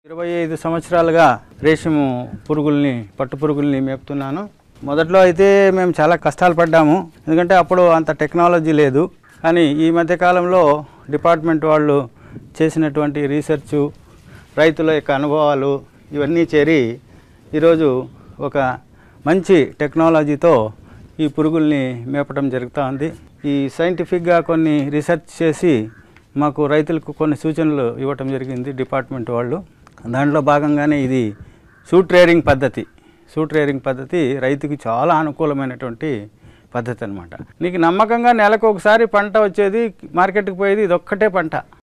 ఇరవై ఐదు సంవత్సరాలుగా రేషము పురుగుల్ని పట్టు పురుగుల్ని మేపుతున్నాను మొదట్లో అయితే మేము చాలా కష్టాలు పడ్డాము ఎందుకంటే అప్పుడు అంత టెక్నాలజీ లేదు కానీ ఈ మధ్య కాలంలో డిపార్ట్మెంట్ వాళ్ళు చేసినటువంటి రీసెర్చు రైతుల యొక్క అనుభవాలు ఇవన్నీ చేరి ఈరోజు ఒక మంచి టెక్నాలజీతో ఈ పురుగుల్ని మేపడం జరుగుతూ ఉంది ఈ సైంటిఫిక్గా కొన్ని రీసెర్చ్ చేసి మాకు రైతులకు కొన్ని సూచనలు ఇవ్వటం జరిగింది డిపార్ట్మెంట్ వాళ్ళు దాంట్లో భాగంగానే ఇది సూట్ రేరింగ్ పద్ధతి సూట్ రేరింగ్ పద్ధతి రైతుకి చాలా అనుకూలమైనటువంటి పద్ధతి అనమాట నీకు నమ్మకంగా నెలకు ఒకసారి పంట వచ్చేది మార్కెట్కి పోయేది ఇది ఒక్కటే పంట